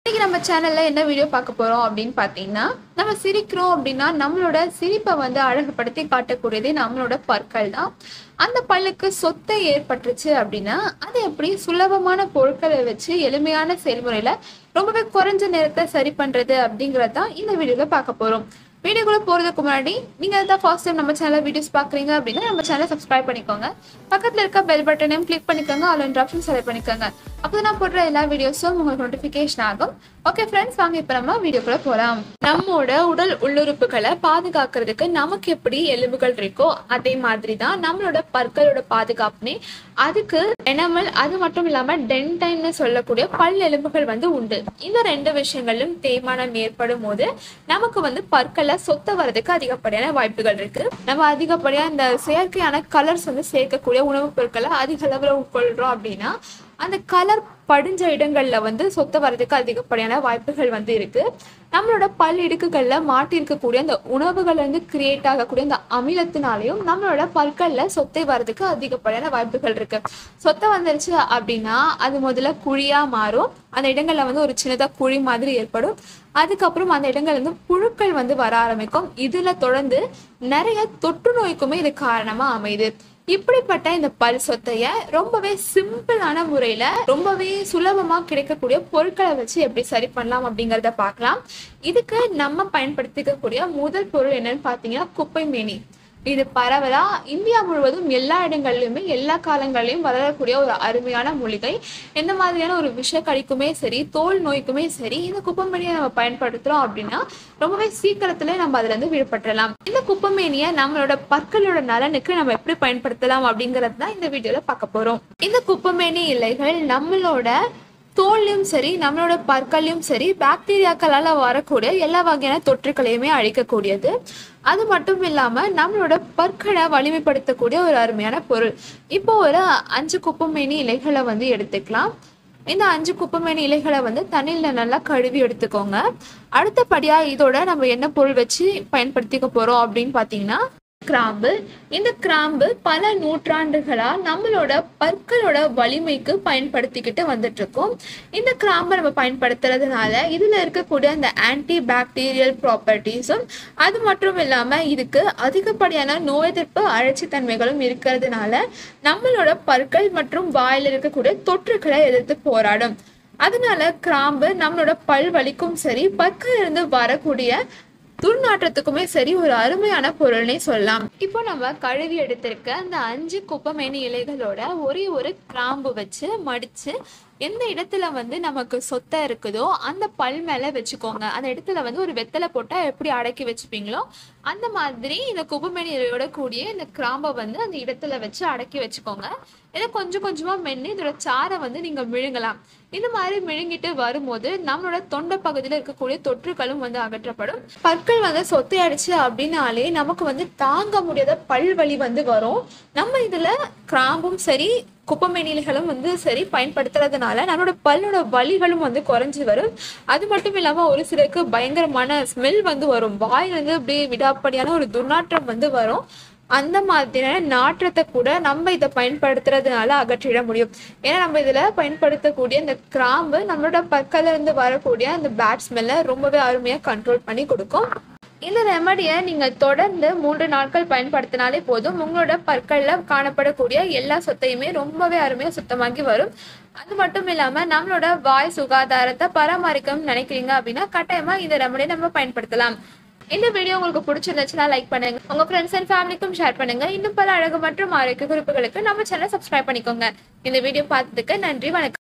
இன்னைக்கு நம்ம சேனல்ல என்ன வீடியோ பார்க்க போறோம் அப்படின்னு பார்த்தீங்கன்னா நம்ம சிரிக்கிறோம் அப்படின்னா நம்மளோட சிரிப்பை வந்து அழகுபடுத்தி காட்டக்கூடியது நம்மளோட பற்கள் தான் அந்த பல்லுக்கு சொத்தை ஏற்பட்டுருச்சு அப்படின்னா அது எப்படி சுலபமான பொருட்களை வச்சு எளிமையான செயல்முறையில ரொம்பவே குறைஞ்ச நேரத்தை சரி பண்றது அப்படிங்கறது தான் இந்த வீடியோல பார்க்க போறோம் வீடியோக்குள்ள போறதுக்கு முன்னாடி நீங்க தான் ஃபர்ஸ்ட் டைம் நம்ம சேனல் வீடியோஸ் பாக்குறீங்க அப்படின்னா நம்ம சேனலை சப்ஸ்கிரைப் பண்ணிக்கோங்க பக்கத்துல இருக்க பெல் பட்டனையும் கிளிக் பண்ணிக்கோங்க ஆல் ஆப்ஷன் செலக்ட் பண்ணிக்கோங்க அப்போ நான் போடுற எல்லா வீடியோஸும் உங்களுக்கு நோட்டிஃபிகேஷன் ஆகும் ஓகே ஃப்ரெண்ட்ஸ் வாங்க இப்போ நம்ம வீடியோக்குள்ள போகலாம் நம்மோட உடல் உள்ளுறுப்புகளை பாதுகாக்கிறதுக்கு நமக்கு எப்படி எலும்புகள் இருக்கோ அதே மாதிரி தான் நம்மளோட பற்களோட பாதுகாப்புனே அதுக்கு எனாமல் அது மட்டும் இல்லாம டென்டைன்னு சொல்லக்கூடிய பல் எலும்புகள் வந்து உண்டு இந்த ரெண்டு விஷயங்களும் தேய்மானம் ஏற்படும் போது நமக்கு வந்து பற்களை சொத்த வரதுக்கு அதிகப்படியான வாய்ப்புகள் இருக்கு நம்ம அதிகப்படியா இந்த செயற்கையான கலர்ஸ் வந்து சேர்க்கக்கூடிய உணவுப் பொருட்களை அதிக அளவில் உட்கொள்றோம் அப்படின்னா அந்த கலர் படிஞ்ச இடங்கள்ல வந்து சொத்த வரதுக்கு அதிகப்படியான வாய்ப்புகள் வந்து இருக்கு நம்மளோட பல் இடுக்குகள்ல மாட்டி இருக்கக்கூடிய அந்த உணவுகள் வந்து கிரியேட் ஆகக்கூடிய அந்த அமிலத்தினாலையும் நம்மளோட பற்கள்ல சொத்தை வரதுக்கு அதிகப்படியான வாய்ப்புகள் இருக்கு சொத்தை வந்துருச்சு அப்படின்னா அது முதல்ல குழியா மாறும் அந்த இடங்கள்ல வந்து ஒரு சின்னதா குழி மாதிரி ஏற்படும் அதுக்கப்புறம் அந்த இடங்கள்ல இருந்து புழுக்கள் வந்து வர ஆரம்பிக்கும் இதுல தொடர்ந்து நிறைய தொற்று நோய்க்குமே இது காரணமா அமையுது இப்படிப்பட்ட இந்த பல் சொத்தைய ரொம்பவே சிம்பிளான முறையில ரொம்பவே சுலபமா கிடைக்கக்கூடிய பொருட்களை வச்சு எப்படி சரி பண்ணலாம் அப்படிங்கறத பார்க்கலாம் இதுக்கு நம்ம பயன்படுத்திக்கக்கூடிய முதல் பொருள் என்னன்னு பாத்தீங்கன்னா குப்பை மேனி இது பரவலா இந்தியா முழுவதும் எல்லா இடங்கள்லயுமே எல்லா காலங்கள்லயும் வளரக்கூடிய ஒரு அருமையான மூலிகை எந்த மாதிரியான ஒரு விஷக்கடிக்குமே சரி தோல் நோய்க்குமே சரி இந்த குப்பமேனியை நம்ம பயன்படுத்துறோம் அப்படின்னா ரொம்பவே சீக்கிரத்துல நம்ம அதுல இருந்து விடுபட்டுறலாம் இந்த குப்பமேனியை நம்மளோட பற்களோட நலனுக்கு நம்ம எப்படி பயன்படுத்தலாம் அப்படிங்கறது தான் இந்த வீடியோல பார்க்க போறோம் இந்த குப்பமேனி இலைகள் நம்மளோட தோல்லையும் சரி நம்மளோட பற்கள்லையும் சரி பாக்டீரியாக்களால் வரக்கூடிய எல்லா வகையான தொற்றுக்களையுமே அழிக்கக்கூடியது அது மட்டும் இல்லாமல் நம்மளோட பற்களை வலிமைப்படுத்தக்கூடிய ஒரு அருமையான பொருள் இப்போ ஒரு அஞ்சு குப்பமேனி இலைகளை வந்து எடுத்துக்கலாம் இந்த அஞ்சு குப்பமேனி இலைகளை வந்து தண்ணியில் நல்லா கழுவி எடுத்துக்கோங்க அடுத்தபடியாக இதோட நம்ம என்ன பொருள் வச்சு பயன்படுத்திக்க போகிறோம் அப்படின்னு பார்த்தீங்கன்னா கிராம்பு இந்த கிராம்பு பல நூற்றாண்டுகளா நம்மளோட பற்களோட வலிமைக்கு பயன்படுத்திக்கிட்டு வந்துட்டு இருக்கோம் இந்த கிராம்பை நம்ம பயன்படுத்துறதுனால இதுல இருக்கக்கூடிய அந்த ஆன்டி பாக்டீரியல் ப்ராப்பர்ட்டிஸும் அது மட்டும் இல்லாம இதுக்கு அதிகப்படியான நோய் எதிர்ப்பு அழற்சி தன்மைகளும் இருக்கிறதுனால நம்மளோட பற்கள் மற்றும் வாயில் இருக்கக்கூடிய தொற்றுக்களை எதிர்த்து போராடும் அதனால கிராம்பு நம்மளோட பல் வலிக்கும் சரி பற்கள் இருந்து வரக்கூடிய துர்நாற்றத்துக்குமே சரி ஒரு அருமையான பொருள்னே சொல்லலாம் இப்போ நம்ம கழுவி எடுத்திருக்க அந்த அஞ்சு குப்பமேனி இலைகளோட ஒரே ஒரு கிராம்பு வச்சு மடிச்சு எந்த இடத்துல வந்து நமக்கு சொத்தை இருக்குதோ அந்த பல் மேல வச்சுக்கோங்க அந்த இடத்துல வந்து ஒரு வெத்தலை போட்டா எப்படி அடக்கி வச்சுப்பீங்களோ அந்த மாதிரி இந்த குப்பமேனி இலையோட கூடிய இந்த கிராம்பை வந்து அந்த இடத்துல வச்சு அடக்கி வச்சுக்கோங்க இதை கொஞ்சம் கொஞ்சமா மென்று இதோட சாரை வந்து நீங்க விழுங்கலாம் இந்த மாதிரி விழுங்கிட்டு வரும்போது நம்மளோட தொண்டை பகுதியில் இருக்கக்கூடிய தொற்றுகளும் வந்து அகற்றப்படும் பற்கள் வந்து சொத்தையடிச்சு அப்படின்னாலே நமக்கு வந்து தாங்க முடியாத பல் வலி வந்து வரும் நம்ம இதுல கிராம்பும் சரி குப்பமேனில்களும் வந்து சரி பயன்படுத்துறதுனால நம்மளோட பல்லோட வலிகளும் வந்து குறைஞ்சி வரும் அது மட்டும் இல்லாம ஒரு சிலருக்கு பயங்கரமான ஸ்மெல் வந்து வரும் வாய் வந்து அப்படியே விடாப்படியான ஒரு துர்நாற்றம் வந்து வரும் அந்த மாதிரியான நாற்றத்தை கூட நம்ம இதை பயன்படுத்துறதுனால அகற்றிட முடியும் ஏன்னா நம்ம இதுல பயன்படுத்தக்கூடிய இந்த கிராம்பு நம்மளோட பக்கத்துல இருந்து வரக்கூடிய அந்த பேட் ஸ்மெல்லை ரொம்பவே அருமையா கண்ட்ரோல் பண்ணி கொடுக்கும் இந்த ரெமடியை நீங்க தொடர்ந்து மூன்று நாட்கள் பயன்படுத்தினாலே போதும் உங்களோட பற்கள்ல காணப்படக்கூடிய எல்லா சொத்தையுமே ரொம்பவே அருமையா சுத்தமாகி வரும் அது மட்டும் இல்லாம நம்மளோட வாய் சுகாதாரத்தை பராமரிக்கணும்னு நினைக்கிறீங்க அப்படின்னா கட்டாயமா இந்த ரெமடியை நம்ம பயன்படுத்தலாம் இந்த வீடியோ உங்களுக்கு பிடிச்சிருந்துச்சுன்னா லைக் பண்ணுங்க உங்க ஃப்ரெண்ட்ஸ் அண்ட் ஃபேமிலிக்கும் ஷேர் பண்ணுங்க இன்னும் பல அழகு மற்றும் ஆரோக்கிய குறிப்புகளுக்கு நம்ம சேனல் சப்ஸ்கிரைப் பண்ணிக்கோங்க இந்த வீடியோ பார்த்ததுக்கு நன்றி வணக்கம்